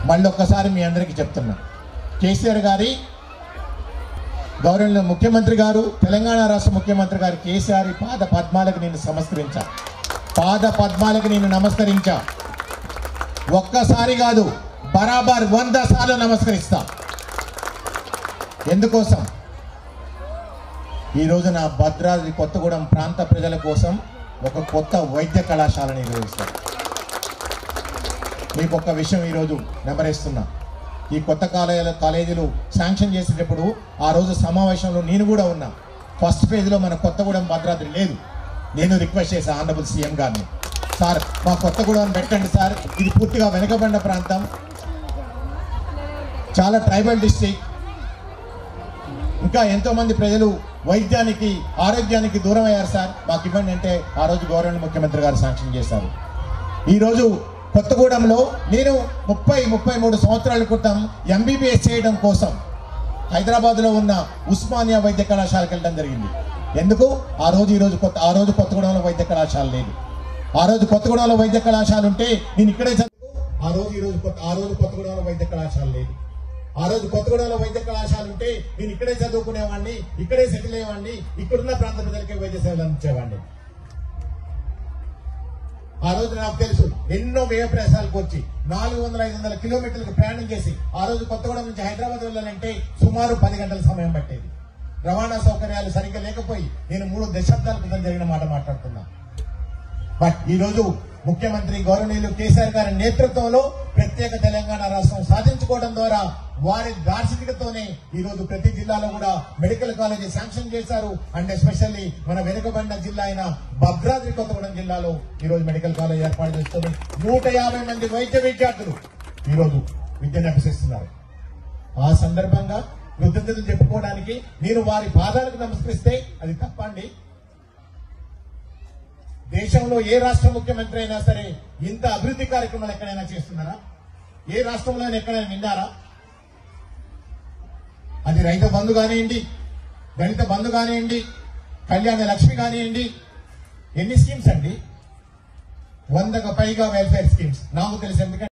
మళ్ళీ ఒక్కసారి మీ అందరికీ చెప్తున్నా కేసీఆర్ గారి గౌరవ ముఖ్యమంత్రి గారు తెలంగాణ రాష్ట్ర ముఖ్యమంత్రి గారు కేసీఆర్ పాద పద్మాలకు నేను నమస్కరించా పాద పద్మాలకు నేను నమస్కరించా ఒక్కసారి కాదు బరాబర్ వంద సార్లు నమస్కరిస్తా ఎందుకోసం ఈ రోజున భద్రాద్రి కొత్తగూడెం ప్రాంత ప్రజల కోసం ఒక కొత్త వైద్య కళాశాలని నిర్వహిస్తారు మీకు ఒక విషయం ఈరోజు నెమరేస్తున్నా ఈ కొత్త కాలేజీల కాలేజీలు శాంక్షన్ చేసేటప్పుడు ఆ రోజు సమావేశంలో నేను కూడా ఉన్నా ఫస్ట్ ఫేజ్లో మన కొత్తగూడెం భద్రాద్రి లేదు నేను రిక్వెస్ట్ చేశాను ఆనరబుల్ సీఎం గారిని సార్ మా కొత్తగూడెం పెట్టండి సార్ ఇది పూర్తిగా వెనుకబడిన ప్రాంతం చాలా ట్రైబల్ డిస్ట్రిక్ట్ ఇంకా ఎంతో మంది ప్రజలు వైద్యానికి ఆరోగ్యానికి దూరం అయ్యారు సార్ మాకు ఇవ్వండి అంటే ఆ రోజు గవర్నమెంట్ ముఖ్యమంత్రి గారు శాంక్షన్ చేశారు ఈరోజు కొత్తగూడెంలో నేను ముప్పై ముప్పై మూడు సంవత్సరాల క్రితం ఎంబీబీఎస్ చేయడం కోసం హైదరాబాద్లో ఉన్న ఉస్మానియా వైద్య కళాశాలకు వెళ్ళడం జరిగింది ఎందుకు ఆ రోజు ఈ రోజు కొత్త ఆ రోజు కొత్తగూడెంలో వైద్య కళాశాల లేదు ఆ రోజు కొత్తగూడెంలో వైద్య కళాశాల ఉంటే నేను ఇక్కడే చదువు ఆ రోజు ఈ రోజు కొత్త ఆ రోజు కొత్తగూడెంలో వైద్య కళాశాల లేదు ఆ రోజు కొత్తగూడెంలో వైద్య కళాశాల ఉంటే నేను ఇక్కడే చదువుకునేవాడిని ఇక్కడే సెటిల్ అయ్యేవాడిని ఇక్కడున్న ప్రాంత ప్రజలకే వైద్య సేవలు అందించేవాడిని ఆ రోజు నాకు తెలుసు ఎన్నో వ్యయ ప్రయాసాలకు వచ్చి నాలుగు వందల ఐదు వందల కిలోమీటర్లకు ప్రయాణం చేసి ఆ రోజు కొత్తగూడెం నుంచి హైదరాబాద్ వెళ్ళాలంటే సుమారు పది గంటల సమయం పట్టేది రవాణా సౌకర్యాలు సరిగ్గా లేకపోయి నేను మూడు దశాబ్దాల క్రితం జరిగిన మాట మాట్లాడుతున్నా బట్ ఈ రోజు ముఖ్యమంత్రి గౌరవనీయులు కేసీఆర్ గారి నేతృత్వంలో ప్రత్యేక తెలంగాణ రాష్ట్రం సాధించుకోవడం ద్వారా వారి దార్శనికతోనే ఈ రోజు ప్రతి జిల్లాలో కూడా మెడికల్ కాలేజీ శాంక్షన్ చేశారు అండ్ ఎస్పెషల్లీ మన వెనుకబడిన జిల్లా అయిన భద్రాద్రి కొత్తగూడెం జిల్లాలో ఈ రోజు మెడికల్ కాలేజ్ ఏర్పాటు చేస్తుంది నూట యాభై మంది వైద్య విద్యార్థులు ఈ రోజు విద్యను అభ్యసిస్తున్నారు ఆ సందర్భంగా కృతజ్ఞతలు చెప్పుకోవడానికి నేను వారి పాదాలకు నమస్కరిస్తే అది తప్పండి దేశంలో ఏ రాష్ట్ర ముఖ్యమంత్రి అయినా సరే ఇంత అభివృద్ధి కార్యక్రమాలు ఎక్కడైనా చేస్తున్నారా ఏ రాష్ట్రంలో ఎక్కడైనా విన్నారా అది రైతు బంధు కానివ్వండి దళిత బంధు కానివ్వండి కళ్యాణ లక్ష్మి కానివ్వండి ఎన్ని స్కీమ్స్ అండి వందకు పైగా వెల్ఫేర్ స్కీమ్స్ నాకు తెలిసి ఎందుకంటే